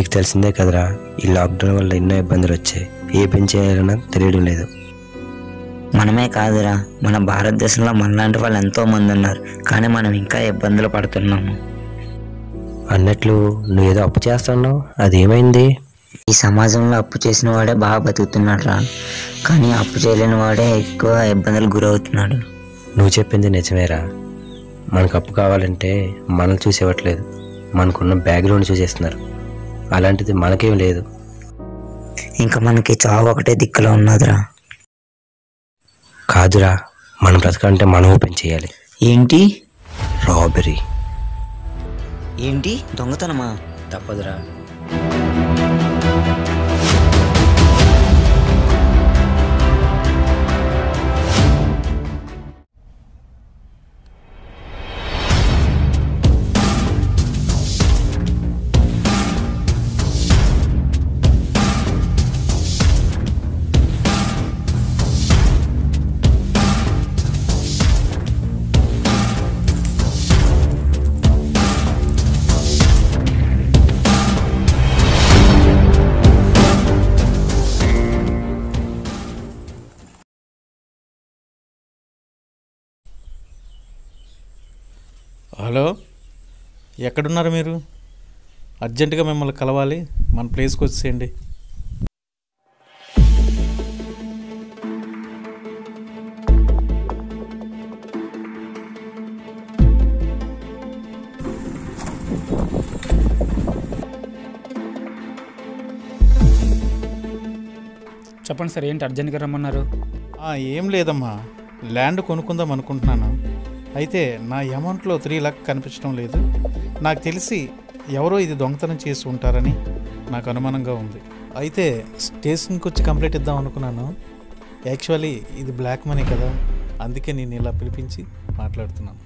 నీకు తెలిసిందే కదరా ఈ లాక్డౌన్ వల్ల ఎన్నో ఇబ్బందులు వచ్చాయి ఏ పని చేయాలన్నా తెలియడం లేదు మనమే కాదురా మన భారతదేశంలో మనలాంటి వాళ్ళు ఎంతో మంది ఉన్నారు కానీ మనం ఇంకా ఇబ్బందులు పడుతున్నాము అన్నట్లు నువ్వేదో అప్పు చేస్తున్నావు అదేమైంది ఈ సమాజంలో అప్పు చేసిన వాడే బాగా బతుకుతున్నాడు రా కానీ అప్పు చేయలేని వాడే ఎక్కువ ఇబ్బందులు గురవుతున్నాడు నువ్వు చెప్పింది నిజమేరా మనకు అప్పు కావాలంటే మనల్ని చూసేవట్లేదు మనకున్న బ్యాక్గ్రౌండ్ చూసేస్తున్నారు అలాంటిది మనకేం లేదు ఇంకా మనకి చావు ఒకటే దిక్కులో ఉన్నదిరా కాదురా మన బ్రతకాలంటే మనం ఓపెన్ చేయాలి ఏంటి రాబరీ ఏంటి దొంగతనమా తప్పదురా హలో ఎక్కడున్నారు మీరు అర్జెంటుగా మిమ్మల్ని కలవాలి మన ప్లేస్కి వచ్చేయండి చెప్పండి సార్ ఏంటి అర్జెంట్గా రమ్మన్నారు ఆ, ఏం లేదమ్మా ల్యాండ్ కొనుక్కుందాం అనుకుంటున్నాను అయితే నా అమౌంట్లో త్రీ లాక్ కనిపించడం లేదు నాకు తెలిసి ఎవరో ఇది దొంగతనం చేసి ఉంటారని నాకు అనుమానంగా ఉంది అయితే స్టేషన్కి వచ్చి కంప్లైంట్ ఇద్దాం అనుకున్నాను యాక్చువల్లీ ఇది బ్లాక్ మనీ కదా అందుకే నేను ఇలా పిలిపించి మాట్లాడుతున్నాను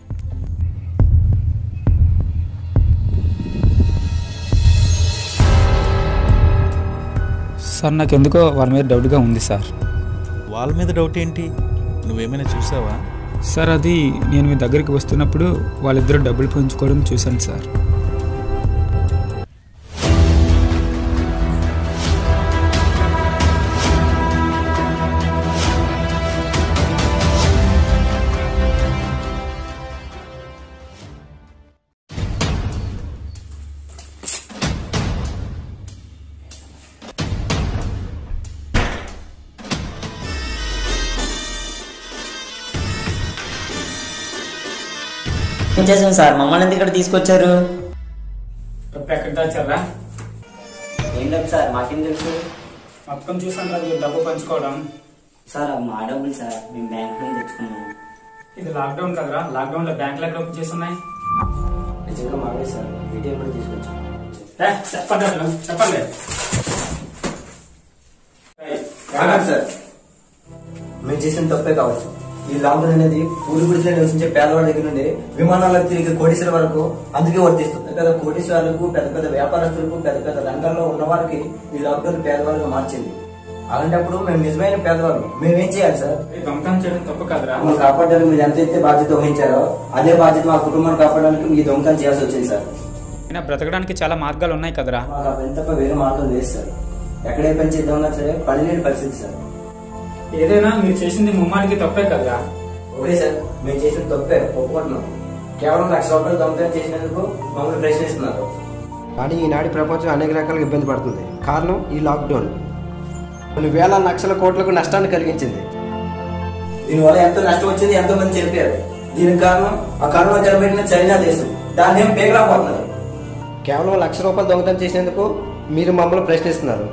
సార్ నాకు ఎందుకో వాళ్ళ మీద డౌట్గా ఉంది సార్ వాళ్ళ మీద డౌట్ ఏంటి నువ్వేమైనా చూసావా సార్ అది నేను మీ దగ్గరికి వస్తున్నప్పుడు వాళ్ళిద్దరూ డబ్బులు పంచుకోవడం చూశాను సార్ ఏం చేసాం సార్ మమ్మల్ని ఎందుకు ఇక్కడ తీసుకొచ్చారు ఎక్కడ దాచారా ఏం డబ్బు సార్ మాకేం తెలుసు మొత్తం చూసాను రాజు డబ్బు పంచుకోవడం సార్ అవి మా డబ్బులు సార్ మేము బ్యాంక్ నుంచి తెచ్చుకున్నాం ఇది లాక్డౌన్ కదరా లాక్డౌన్ లో బ్యాంక్ ఎక్కడ ఓపెన్ చేసి ఉన్నాయి నిజంగా మావే సార్ వీడియో కూడా తీసుకొచ్చాం చెప్పండి అసలు, చెప్పండి సార్ మేము చేసిన తప్పే కావచ్చు ఈ లాక్డౌన్ అనేది పూరి గుడిసెలో నివసించే పేదవాళ్ళ దగ్గర నుండి విమానాలకు తిరిగి కోటీశ్వర వరకు అందుకే వర్తిస్తుంది పెద్ద పెద్ద కోటీశ్వరులకు పెద్ద పెద్ద వ్యాపారస్తులకు పెద్ద పెద్ద రంగాల్లో ఉన్న వారికి ఈ లాక్డౌన్ పేదవాళ్ళగా మార్చింది అలాంటప్పుడు మేము నిజమైన పేదవాళ్ళు మేమేం చేయాలి సార్ దొంగతనం చేయడం తప్పు కదరా మమ్మల్ని కాపాడడానికి మీరు ఎంత అయితే బాధ్యత వహించారో అదే బాధ్యత మా కుటుంబాన్ని కాపాడడానికి మీ దొంగతనం చేయాల్సి వచ్చింది సార్ అయినా బ్రతకడానికి చాలా మార్గాలు ఉన్నాయి కదరా మాకు ఆ పని తప్ప వేరే మార్గం లేదు సార్ ఎక్కడే పని చేద్దామన్నా సరే పని లేని పరిస్థితి సార్ ఏదైనా మీరు చేసింది ముమ్మాడికి తప్పే కదరా ఓకే సార్ మేము చేసిన తప్పే ఒప్పుకుంటున్నాం కేవలం లక్ష రూపాయలు దొంగతనం చేసినందుకు మమ్మల్ని ప్రశ్నిస్తున్నారు కానీ ఈనాటి ప్రపంచం అనేక రకాలుగా ఇబ్బంది పడుతుంది కారణం ఈ లాక్డౌన్ కొన్ని వేల లక్షల కోట్లకు నష్టాన్ని కలిగించింది దీనివల్ల ఎంతో నష్టం వచ్చింది ఎంతో మంది చనిపోయారు దీనికి కారణం ఆ కరోనా కనిపెట్టిన చైనా దేశం దాన్ని ఏం పేగరాపోతున్నారు కేవలం లక్ష రూపాయలు దొంగతనం చేసినందుకు మీరు మమ్మల్ని ప్రశ్నిస్తున్నారు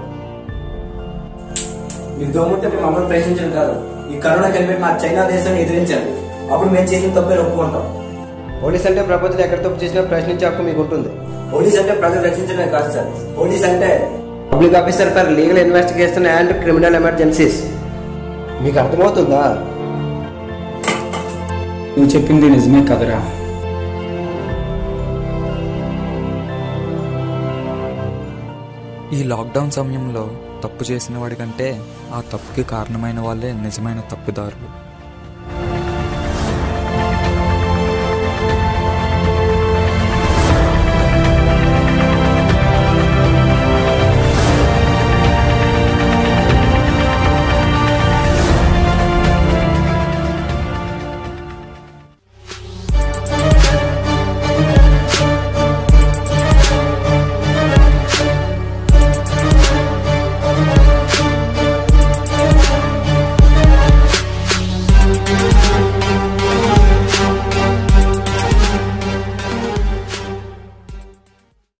మీకు దోముంటే మేము మమ్మల్ని ప్రశ్నించడం కాదు ఈ కరోనా కనిపెట్టిన ఆ చైనా దేశాన్ని ఎదిరించాలి అప్పుడు మేము చేసిన తప్పే ఒప్పుకుంటాం పోలీస్ అంటే ప్రపంచంలో ఎక్కడ తప్పు చేసినా ప్రశ్నించే హక్కు మీకు ఉంటుంది పోలీస్ అంటే ప్రజలు రక్షించడమే కాదు సార్ పోలీస్ అంటే public officer for legal investigation and criminal emergencies మీకు అర్థమవుతుందా నువ్వు చెప్పింది నిజమే కదరా ఈ లాక్డౌన్ సమయంలో తప్పు చేసిన వాడికంటే ఆ తప్పుకి కారణమైన వాళ్ళే నిజమైన తప్పుదారులు